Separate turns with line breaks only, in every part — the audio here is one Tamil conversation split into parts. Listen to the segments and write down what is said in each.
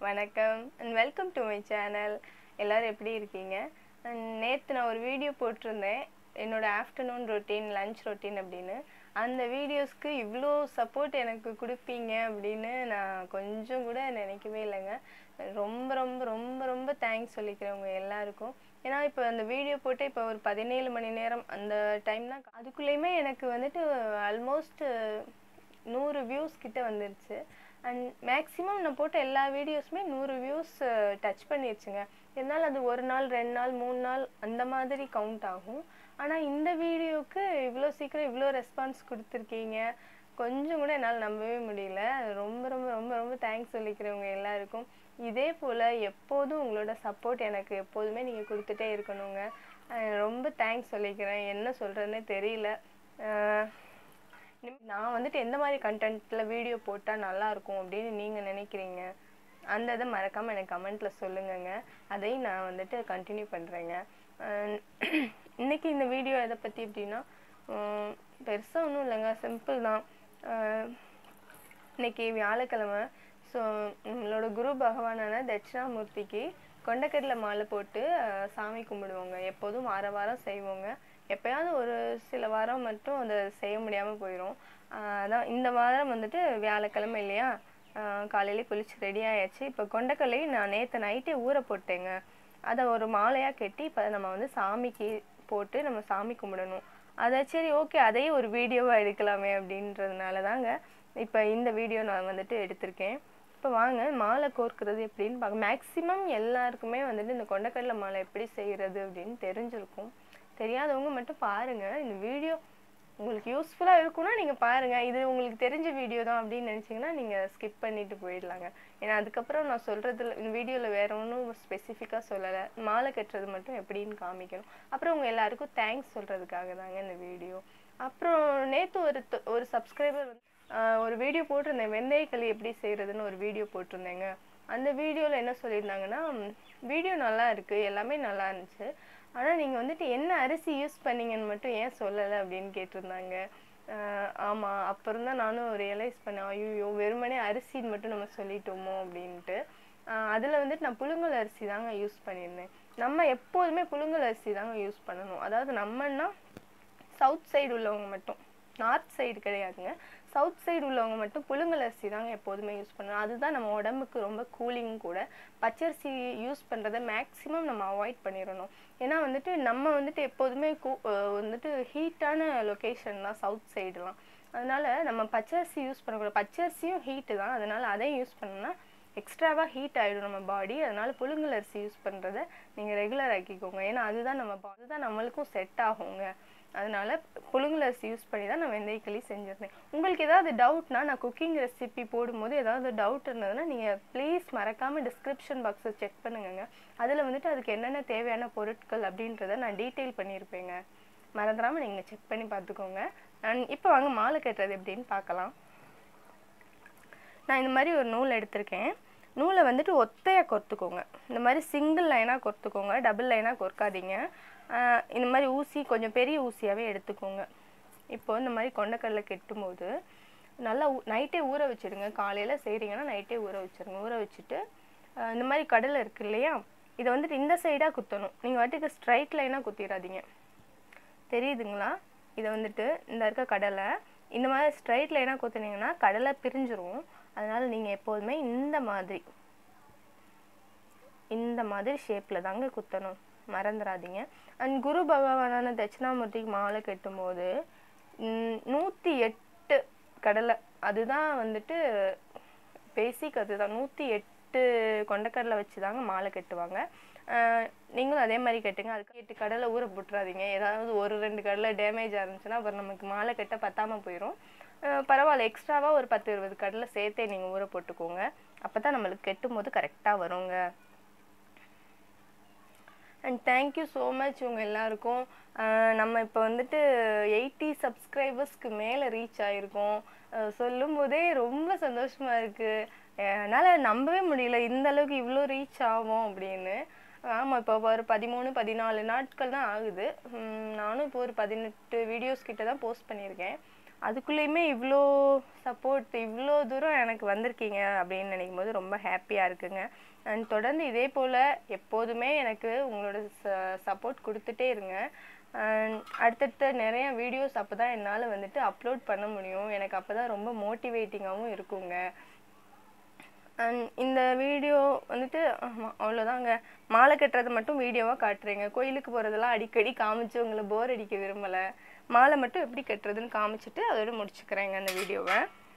வணக்கம் and welcome to my channel எல்லாரும் எப்படி இருக்கீங்க நேற்று நான் ஒரு வீடியோ போட்டிருந்தேன் என்னோட ஆஃப்டர்நூன் ரொட்டீன் லஞ்ச் ரொட்டீன் அப்படின்னு அந்த வீடியோஸ்க்கு இவ்வளோ சப்போர்ட் எனக்கு கொடுப்பீங்க அப்படின்னு நான் கொஞ்சம் கூட நினைக்கவே இல்லைங்க ரொம்ப ரொம்ப ரொம்ப ரொம்ப தேங்க்ஸ் சொல்லிக்கிறேன் உங்க எல்லாருக்கும் ஏன்னா இப்போ அந்த வீடியோ போட்டு இப்போ ஒரு பதினேழு மணி நேரம் அந்த டைம் தான் அதுக்குள்ளேயுமே எனக்கு வந்துட்டு ஆல்மோஸ்ட் நூறு வியூஸ் கிட்ட வந்துருச்சு அண்ட் மேக்ஸிமம் நான் போட்ட எல்லா வீடியோஸுமே நூறு வியூஸ் டச் பண்ணிருச்சுங்க இருந்தாலும் அது ஒரு நாள் ரெண்டு நாள் மூணு நாள் அந்த மாதிரி கவுண்ட் ஆகும் ஆனால் இந்த வீடியோவுக்கு இவ்வளோ சீக்கிரம் இவ்வளோ ரெஸ்பான்ஸ் கொடுத்துருக்கீங்க கொஞ்சம் கூட என்னால் நம்பவே முடியல ரொம்ப ரொம்ப ரொம்ப ரொம்ப தேங்க்ஸ் சொல்லிக்கிறவங்க எல்லாருக்கும் இதே போல் எப்போதும் உங்களோட சப்போர்ட் எனக்கு எப்போதுமே நீங்கள் கொடுத்துட்டே இருக்கணுங்க அஹ் ரொம்ப தேங்க்ஸ் சொல்லிக்கிறேன் என்ன சொல்கிறேன்னே தெரியல அஹ் இனிமே நான் வந்துட்டு எந்த மாதிரி கண்டென்ட்டில் வீடியோ போட்டால் நல்லா இருக்கும் அப்படின்னு நீங்கள் நினைக்கிறீங்க அந்த இதை மறக்காமல் எனக்கு கமெண்ட்டில் சொல்லுங்கங்க அதையும் நான் வந்துட்டு கண்டினியூ பண்ணுறேங்க இன்னைக்கு இந்த வீடியோ எதை பற்றி அப்படின்னா பெருசாக ஒன்றும் இல்லைங்க சிம்பிள் தான் அஹ் இன்னைக்கு வியாழக்கிழமை ஸோ நம்மளோட குரு பகவானான தட்சிணாமூர்த்திக்கு கொண்டக்கடலை மாலை போட்டு அஹ், சாமி கும்பிடுவோங்க எப்போதும் வார வாரம் செய்வோங்க எப்பயாவது ஒரு சில வாரம் மட்டும் அதை செய்ய முடியாமல் போயிடும் அதான் இந்த வாரம் வந்துட்டு வியாழக்கிழமை இல்லையா அஹ், காலையிலே குளிச்சு ரெடி ஆயாச்சு இப்போ கொண்டக்கடலை நான் நேற்று நைட்டே ஊற போட்டேங்க அதை ஒரு மாலையாக கட்டி இப்போ நம்ம வந்து சாமிக்கு போட்டு நம்ம சாமி கும்பிடணும் அதை சரி ஓகே அதையே ஒரு வீடியோவாக எடுக்கலாமே அப்படின்றதுனால தாங்க இப்போ இந்த வீடியோ நான் வந்துட்டு எடுத்திருக்கேன் இப்போ வாங்க மாலை கோர்க்கிறது எப்படின்னு பார்க்க மேக்ஸிமம் எல்லாருக்குமே வந்துட்டு இந்த கொண்டக்கடலை மாலை எப்படி செய்கிறது அப்படின்னு தெரிஞ்சிருக்கும் தெரியாதவங்க மட்டும் பாருங்கள் இந்த வீடியோ உங்களுக்கு யூஸ்ஃபுல்லாக இருக்கும்னா நீங்கள் பாருங்கள் இது உங்களுக்கு தெரிஞ்ச வீடியோ தான் அப்படின்னு நினச்சிங்கன்னா நீங்கள் ஸ்கிப் பண்ணிட்டு போயிடலாங்க ஏன்னா அதுக்கப்புறம் நான் சொல்கிறதுல இந்த வீடியோவில் வேற ஒன்றும் ஸ்பெசிஃபிக்காக சொல்லலை மாலை கட்டுறது மட்டும் எப்படின்னு காமிக்கணும் அப்புறம் உங்கள் எல்லாருக்கும் தேங்க்ஸ் சொல்கிறதுக்காக தாங்க இந்த வீடியோ அப்புறம் நேற்று ஒரு த- ஒரு சப்ஸ்கிரைபர் வந்து ஆஹ் ஒரு வீடியோ போட்டிருந்தேன் வெந்தயக்களி எப்படி செய்கிறதுன்னு ஒரு வீடியோ போட்டிருந்தேங்க அந்த வீடியோவில் என்ன சொல்லியிருந்தாங்கன்னா வீடியோ நல்லா இருக்குது எல்லாமே நல்லா இருந்துச்சு ஆனால் நீங்கள் வந்துட்டு என்ன அரிசி யூஸ் பண்ணீங்கன்னு மட்டும் ஏன் சொல்லலை அப்படின்னு கேட்டிருந்தாங்க ஆஹ் ஆமா அப்புறம் தான் நானும் ரியலைஸ் பண்ணேன் ஐயோ வெறுமனே அரிசின்னு மட்டும் நம்ம சொல்லிட்டோமோ அப்படின்ட்டு ஆஹ் அதுல வந்துட்டு நான் புழுங்கல் அரிசி தாங்க யூஸ் பண்ணியிருந்தேன் நம்ம எப்போதுமே புழுங்கல் அரிசி தாங்க யூஸ் பண்ணணும் அதாவது நம்மன்னா சவுத் சைடு உள்ளவங்க மட்டும் நார்த் சைடு கிடையாதுங்க சவுத் சைடு உள்ளவங்க மட்டும் புழுங்கல் அரிசி தாங்க எப்போதுமே யூஸ் பண்ணணும் அதுதான் நம்ம உடம்புக்கு ரொம்ப கூலிங் கூட பச்சரிசி யூஸ் பண்ணுறதை மேக்ஸிமம் நம்ம அவாய்ட் பண்ணிடணும் ஏன்னா வந்துட்டு நம்ம வந்துட்டு எப்போதுமே கூ அஹ் வந்துட்டு ஹீட்டான லொக்கேஷன் தான் சவுத் சைடுலாம் அதனால நம்ம பச்சரிசி யூஸ் பண்ணக்கூடாது பச்சரிசியும் ஹீட்டு தான் அதனால அதையும் யூஸ் பண்ணோம்னா எக்ஸ்ட்ராவாக ஹீட் ஆகிடும் நம்ம பாடி அதனால புழுங்கல் அரிசி யூஸ் பண்ணுறத நீங்கள் ரெகுலர் ஆக்கிக்கோங்க ஏன்னா அதுதான் நம்ம bo- அதுதான் நம்மளுக்கும் செட் ஆகுங்க அதனால புழுங்கல் அரிசி யூஸ் பண்ணி தான் நான் வெந்தயக்களி செஞ்சிருந்தேன் உங்களுக்கு ஏதாவது டவுட்னா நான் குக்கிங் ரெசிபி போடும்போது ஏதாவது டவுட் இருந்ததுன்னா நீங்கள் ப்ளீஸ் மறக்காமல் டிஸ்கிரிப்ஷன் பாக்ஸை செக் பண்ணுங்கங்க அதில் வந்துட்டு அதுக்கு என்னென்ன தேவையான பொருட்கள் அப்படின்றத நான் டீட்டெயில் பண்ணியிருப்பேங்க மறந்துடாமல் நீங்கள் செக் பண்ணி பார்த்துக்கோங்க அண்ட் இப்போ வாங்க மாலை கட்டுறது எப்படின்னு பார்க்கலாம் நான் இந்த மாதிரி ஒரு நூல் எடுத்திருக்கேன் நூலை வந்துட்டு ஒத்தையாக கொர்த்துக்கோங்க இந்த மாதிரி சிங்கிள் லைனாக கொர்த்துக்கோங்க டபுள் லைனாக கொர்க்காதீங்க ஆஹ் இந்த மாதிரி ஊசி கொஞ்சம் பெரிய ஊசியாகவே எடுத்துக்கோங்க இப்போ இந்த மாதிரி கொண்டக்கடலை கெட்டும்போது நல்லா நைட்டே ஊற வச்சிடுங்க காலையில் செய்கிறீங்கன்னா நைட்டே ஊற வச்சிருங்க ஊற வச்சுட்டு ஆஹ் இந்த மாதிரி கடலை இருக்கு இல்லையா இதை வந்துட்டு இந்த சைடாக குத்தணும் நீங்கள் வாட்டுக்கு ஸ்ட்ரைட் லைனாக குத்திடாதீங்க தெரியுதுங்களா இதை வந்துட்டு இந்த இருக்க கடலை இந்த மாதிரி ஸ்ட்ரைட் லைனாக குத்துனீங்கன்னா கடலை பிரிஞ்சிரும் அதனால நீங்கள் எப்போதுமே இந்த மாதிரி இந்த மாதிரி ஷேப்பில் தாங்க குத்தணும் மறந்துடாதீங்க அண்ட் குரு பகவானான தட்சிணாமூர்த்திக்கு மாலை கட்டும்போது ம், நூற்றி எட்டு கடலை அதுதான் வந்துட்டு பேசிக் அதுதான் நூற்றி எட்டு கொண்டக்கடலை வச்சு தாங்க மாலை கட்டுவாங்க ஆஹ் நீங்களும் அதே மாதிரி கட்டுங்க அதுக்கு எட்டு கடலை ஊற போட்டுறாதீங்க ஏதாவது ஒரு ரெண்டு கடலை டேமேஜ் ஆயிருந்துச்சுன்னா அப்புறம் நமக்கு மாலை கட்ட பத்தாம போயிடும் ஆஹ் பரவாயில்ல எக்ஸ்ட்ராவாக ஒரு பத்து இருபது கடலை சேர்த்தே நீங்கள் ஊற போட்டுக்கோங்க அப்போ தான் நம்மளுக்கு கெட்டும் போது கரெக்டாக வருங்க அண்ட் தேங்க்யூ ஸோ மச் உங்கள் எல்லாருக்கும் ஆஹ் நம்ம இப்போ வந்துட்டு எயிட்டி சப்ஸ்கிரைபர்ஸ்க்கு மேலே ரீச் ஆகிருக்கோம் சொல்லும் போதே ரொம்ப சந்தோஷமாக இருக்குது என்னால் நம்பவே முடியல இந்த அளவுக்கு இவ்வளோ ரீச் ஆகும் அப்படின்னு ஆமாம் இப்போ ஒரு பதிமூணு பதினாலு நாட்கள் தான் ஆகுது உம் நானும் இப்போ ஒரு பதினெட்டு வீடியோஸ் கிட்ட தான் போஸ்ட் பண்ணியிருக்கேன் அதுக்குள்ளேயுமே இவ்வளோ சப்போர்ட் இவ்வளோ தூரம் எனக்கு வந்திருக்கீங்க அப்படின்னு நினைக்கும் போது ரொம்ப ஹாப்பியாக இருக்குங்க அண்ட் தொடர்ந்து இதே போல் எப்போதுமே எனக்கு உங்களோட ச சப்போர்ட் கொடுத்துட்டே இருங்க அண்ட் அடுத்தடுத்த நிறைய வீடியோஸ் அப்போ தான் என்னால் வந்துட்டு அப்லோட் பண்ண முடியும் எனக்கு அப்போ தான் ரொம்ப மோட்டிவேட்டிங்காகவும் இருக்குங்க அண்ட் இந்த வீடியோ வந்துட்டு ஆமாம் அவ்வளோதாங்க மாலை கட்டுறது மட்டும் வீடியோவாக காட்டுறேங்க கோயிலுக்கு போகிறதெல்லாம் அடிக்கடி காமிச்சு உங்களை போர் அடிக்க விரும்பலை மாலை மட்டும் எப்படி கட்டுறதுன்னு காமிச்சிட்டு அதோட முடிச்சுக்கிறேங்க அந்த வீடியோவை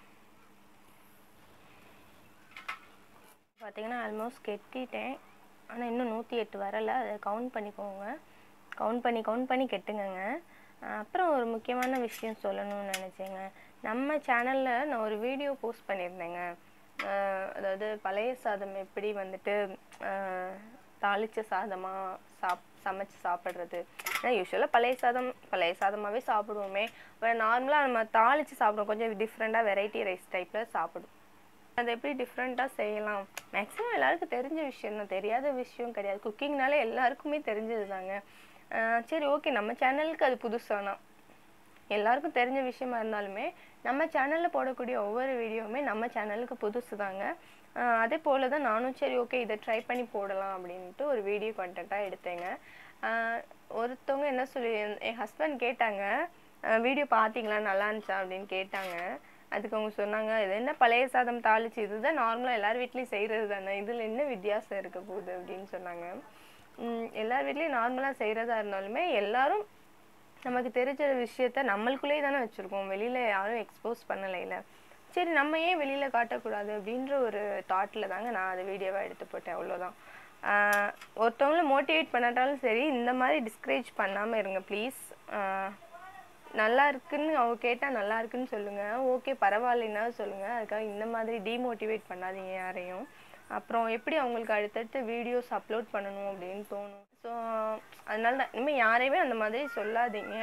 பார்த்தீங்கன்னா ஆல்மோஸ்ட் கெட்டிட்டேன் ஆனால் இன்னும் நூற்றி எட்டு வரலை அதை கவுண்ட் பண்ணிக்கோங்க கவுண்ட் பண்ணி கவுண்ட் பண்ணி கெட்டுங்கங்க அப்புறம் ஒரு முக்கியமான விஷயம் சொல்லணும்னு நினச்சேங்க நம்ம சேனலில் நான் ஒரு வீடியோ போஸ்ட் பண்ணியிருந்தேங்க அதாவது பழைய சாதம் எப்படி வந்துட்டு தாளித்த சாதமாக சாப் சமைச்சு சாப்பிட்றது ஏன்னா யூஸ்வலாக பழைய சாதம் பழைய சாதமாகவே சாப்பிடுவோமே அப்புறம் நார்மலாக நம்ம தாளித்து சாப்பிடுவோம் கொஞ்சம் டிஃப்ரெண்ட்டாக வெரைட்டி ரைஸ் டைப்பில் சாப்பிடுவோம் அதை எப்படி டிஃப்ரெண்ட்டாக செய்யலாம் மேக்ஸிமம் எல்லாருக்கும் தெரிஞ்ச விஷயம் தான் தெரியாத விஷயம் கிடையாது குக்கிங்னாலே எல்லாருக்குமே தெரிஞ்சது தாங்க சரி ஓகே நம்ம சேனலுக்கு அது புதுசானா எல்லாருக்கும் தெரிஞ்ச விஷயமா இருந்தாலுமே நம்ம சேனலில் போடக்கூடிய ஒவ்வொரு வீடியோவுமே நம்ம சேனலுக்கு புதுசு தாங்க அதே போல் தான் நானும் சரி ஓகே இதை ட்ரை பண்ணி போடலாம் அப்படின்ட்டு ஒரு வீடியோ கண்டென்ட்டாக எடுத்தேங்க ஒருத்தவங்க என்ன சொல்லி என் ஹஸ்பண்ட் கேட்டாங்க வீடியோ பார்த்தீங்களா நல்லா இருந்துச்சா அப்படின்னு கேட்டாங்க அதுக்கு அவங்க சொன்னாங்க இது என்ன பழைய சாதம் தாளிச்சு இதுதான் நார்மலாக எல்லார் வீட்லேயும் செய்கிறது தானே இதில் என்ன வித்தியாசம் இருக்க போகுது அப்படின்னு சொன்னாங்க எல்லார் வீட்லேயும் நார்மலாக செய்கிறதா இருந்தாலுமே எல்லாரும் நமக்கு தெரிஞ்ச விஷயத்த நம்மளுக்குள்ளேயே தானே வச்சுருக்கோம் வெளியில் யாரும் எக்ஸ்போஸ் பண்ணலைல சரி நம்ம ஏன் வெளியில் காட்டக்கூடாது அப்படின்ற ஒரு தாட்டில் தாங்க நான் அதை வீடியோவாக எடுத்து போட்டேன் அவ்வளோதான் ஒருத்தவங்கள மோட்டிவேட் பண்ணாட்டாலும் சரி இந்த மாதிரி டிஸ்கரேஜ் பண்ணாமல் இருங்க ப்ளீஸ் நல்லா இருக்குன்னு அவங்க கேட்டால் நல்லா இருக்குன்னு சொல்லுங்கள் ஓகே பரவாயில்லைன்னா சொல்லுங்கள் அதுக்காக இந்த மாதிரி டீமோட்டிவேட் பண்ணாதீங்க யாரையும் அப்புறம் எப்படி அவங்களுக்கு அடுத்தடுத்து வீடியோஸ் அப்லோட் பண்ணணும் அப்படின்னு தோணும் ஸோ அதனால தான் இனிமேல் யாரையுமே அந்த மாதிரி சொல்லாதீங்க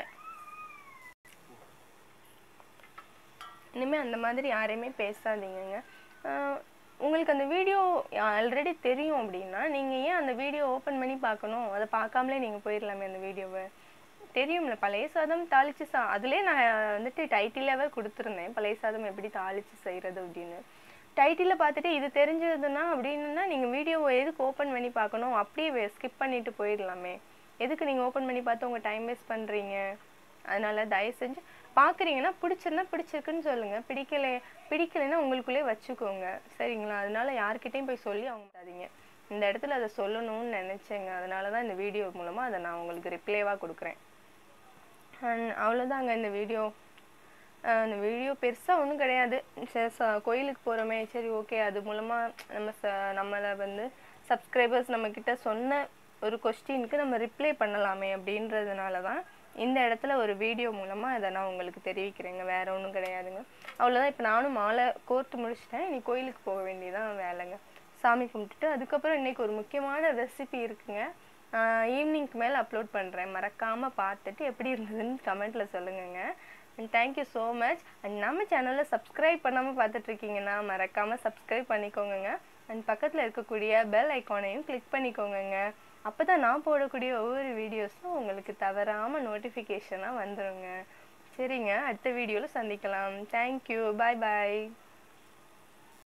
இனிமேல் அந்த மாதிரி யாரையுமே பேசாதீங்கங்க உங்களுக்கு அந்த வீடியோ ஆல்ரெடி தெரியும் அப்படின்னா நீங்கள் ஏன் அந்த வீடியோ ஓப்பன் பண்ணி பார்க்கணும் அதை பார்க்காமலே நீங்கள் போயிடலாமே அந்த வீடியோவை தெரியும்ல பழைய சாதம் தாளித்து சா அதுலேயே நான் வந்துட்டு டைட்டிலாகவே கொடுத்துருந்தேன் பழைய சாதம் எப்படி தாளித்து செய்கிறது அப்படின்னு டைட்டிலில் பார்த்துட்டு இது தெரிஞ்சதுன்னா அப்படின்னா நீங்கள் வீடியோவை எதுக்கு ஓப்பன் பண்ணி பார்க்கணும் அப்படியே ஸ்கிப் பண்ணிட்டு போயிடலாமே எதுக்கு நீங்கள் ஓப்பன் பண்ணி பார்த்து உங்கள் டைம் வேஸ்ட் பண்ணுறீங்க அதனால் தயவு செஞ்சு பார்க்குறீங்கன்னா பிடிச்சிருந்தா பிடிச்சிருக்குன்னு சொல்லுங்கள் பிடிக்கல பிடிக்கலைன்னா உங்களுக்குள்ளே வச்சுக்கோங்க சரிங்களா அதனால யார்கிட்டையும் போய் சொல்லி அவங்க விடாதீங்க இந்த இடத்துல அதை சொல்லணும்னு நினச்சேங்க அதனால தான் இந்த வீடியோ மூலமாக அதை நான் உங்களுக்கு ரிப்ளேவாக கொடுக்குறேன் அவ்வளோதாங்க இந்த வீடியோ அந்த வீடியோ பெருசாக ஒன்றும் கிடையாது கோயிலுக்கு போகிறோமே சரி ஓகே அது மூலமாக நம்ம ச நம்மளை வந்து சப்ஸ்கிரைபர்ஸ் நம்மக்கிட்ட சொன்ன ஒரு கொஸ்டினுக்கு நம்ம ரிப்ளை பண்ணலாமே அப்படின்றதுனால தான் இந்த இடத்துல ஒரு வீடியோ மூலமாக அதை நான் உங்களுக்கு தெரிவிக்கிறேங்க வேற ஒன்றும் கிடையாதுங்க அவ்வளோதான் இப்போ நானும் மாலை கோர்த்து முடிச்சிட்டேன் இனி கோயிலுக்கு போக வேண்டியதான் வேலைங்க சாமி கும்பிட்டுட்டு அதுக்கப்புறம் இன்றைக்கி ஒரு முக்கியமான ரெசிபி இருக்குங்க ஈவினிங்க்கு மேலே அப்லோட் பண்ணுறேன் மறக்காமல் பார்த்துட்டு எப்படி இருந்ததுன்னு கமெண்ட்டில் சொல்லுங்கங்க and thank you so much and நம்ம சேனலில் சப்ஸ்கிரைப் பண்ணாமல் பார்த்துட்ருக்கீங்கன்னா மறக்காமல் சப்ஸ்கிரைப் பண்ணிக்கோங்க அண்ட் பக்கத்தில் இருக்கக்கூடிய பெல் ஐக்கானையும் கிளிக் பண்ணிக்கோங்க அப்போ தான் நான் போடக்கூடிய ஒவ்வொரு வீடியோஸும் உங்களுக்கு தவறாமல் நோட்டிஃபிகேஷனாக வந்துடுங்க சரிங்க அடுத்த வீடியோவில் சந்திக்கலாம் தேங்க்யூ பாய் பாய்